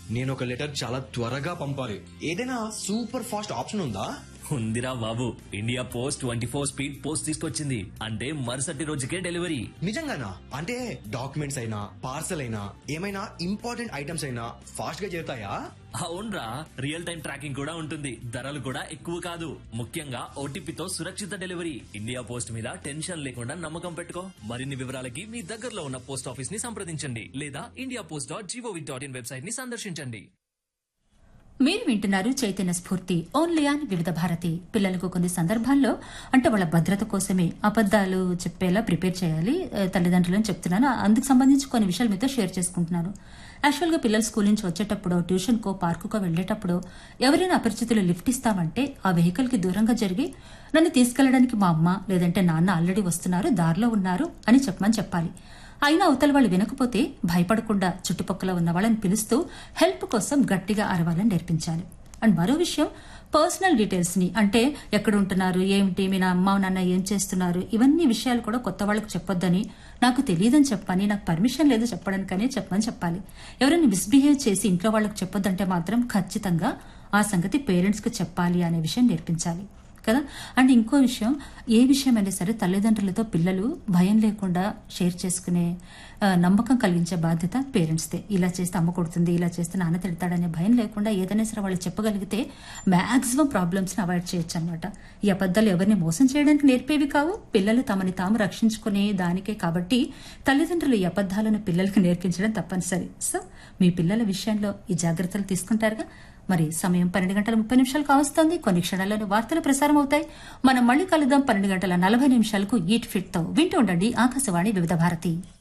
నేను ఒక లెటర్ చాలా త్వరగా పంపాలి ఏదైనా సూపర్ ఫాస్ట్ ఆప్షన్ ఉందా ఉందిరా బాబు India Post twenty four speed post తీసుకొచ్చింది అంటే మరుసటి రోజుకే డెలివరీ నిజంగానా అంటే డాక్యుమెంట్స్ అయినా పార్సల్ అయినా ఏమైనా ఇంపార్టెంట్ ఐటమ్స్ అయినా ఫాస్ట్ గా చేరుతాయా అవునరా రియల్ టైం ట్రాకింగ్ కూడా ఉంటుంది ధరలు కూడా ఎక్కువ కాదు ముఖ్యంగా ఓటీపీతో సురక్షిత డెలివరీ ఇండియా పోస్ట్ మీద టెన్షన్ లేకుండా నమ్మకం పెట్టుకో మరిన్ని వివరాలకి మీ దగ్గరలో ఉన్న పోస్ట్ ఆఫీస్ ని సంప్రదించండి లేదా India Post dot G O V dot in website ని సందర్శించండి మీరు వింటున్నారు చైతన్య స్ఫూర్తి ఓన్లీ ఆన్ వివిధ భారతి పిల్లలకు కొన్ని సందర్భాల్లో అంటే వాళ్ళ భద్రత కోసమే అబద్దాలు చెప్పేలా ప్రిపేర్ చేయాలి ఆ, తల్లిదండ్రులని చెప్తున్నాను అందుకు సంబంధించి కొన్ని విషయాలు మీతో షేర్ చేసుకుంటున్నాను యాక్చువల్గా పిల్లలు స్కూల్ నుంచి వచ్చేటప్పుడు ట్యూషన్కో పార్కుకో వెళ్లేటప్పుడు ఎవరైనా అపరిచితులు లిఫ్ట్ ఇస్తామంటే ఆ వెహికల్ కి దూరంగా జరిగి నన్ను తీసుకెళ్లడానికి మా అమ్మ లేదంటే నాన్న ఆల్రెడీ వస్తున్నారు దారిలో ఉన్నారు అని చెప్పమని చెప్పాలి అయినా అవతల వాళ్ళు వినకపోతే భయపడకుండా చుట్టుపక్కల ఉన్న వాళ్ళని పిలుస్తూ హెల్ప్ కోసం గట్టిగా అరవాలని నేర్పించాలి అండ్ మరో విషయం పర్సనల్ డీటెయిల్స్ ని అంటే ఎక్కడ ఉంటున్నారు ఏమిటి మీ నా అమ్మ నాన్న ఏం చేస్తున్నారు ఇవన్నీ విషయాలు కూడా కొత్త వాళ్ళకి చెప్పొద్దని నాకు తెలియదని చెప్పని నాకు పర్మిషన్ లేదు చెప్పడానికనే చెప్పమని చెప్పాలి ఎవరైనా మిస్బిహేవ్ చేసి ఇంట్లో వాళ్ళకి చెప్పొద్దంటే మాత్రం ఖచ్చితంగా ఆ సంగతి పేరెంట్స్ కు చెప్పాలి అనే విషయం నేర్పించాలి కదా అండ్ ఇంకో విషయం ఏ విషయమైనా సరే తల్లిదండ్రులతో పిల్లలు భయం లేకుండా షేర్ చేసుకునే ఆ, నమ్మకం కలిగించే బాధ్యత పేరెంట్స్దే ఇలా చేస్తే అమ్మ కొడుతుంది ఇలా చేస్తే నాన్న తిడతాడనే భయం లేకుండా ఏదైనా సరే వాళ్ళు చెప్పగలిగితే మాక్సిమం ప్రాబ్లమ్స్ ని అవాయిడ్ చేయొచ్చు అనమాట ఈ అబద్ధాలు ఎవరిని మోసం చేయడానికి నేర్పేవి కావు పిల్లలు తమని తాము రక్షించుకునే దానికే కాబట్టి తల్లిదండ్రులు ఈ అబద్ధాలను పిల్లలకు నేర్పించడం తప్పనిసరి సో మీ పిల్లల విషయంలో ఈ జాగ్రత్తలు తీసుకుంటారుగా మరి సమయం పన్నెండు గంటల ముప్పై నిమిషాలు కావస్తోంది కొన్ని క్షణాల్లోనే వార్తలు ప్రసారం అవుతాయి మనం మళ్ళీ కలుద్దాం పన్నెండు గంటల నలభై నిమిషాలకు ఈట్ ఫిట్ తో వింటూ ఉండండి ఆకాశవాణి వివిధ భారతి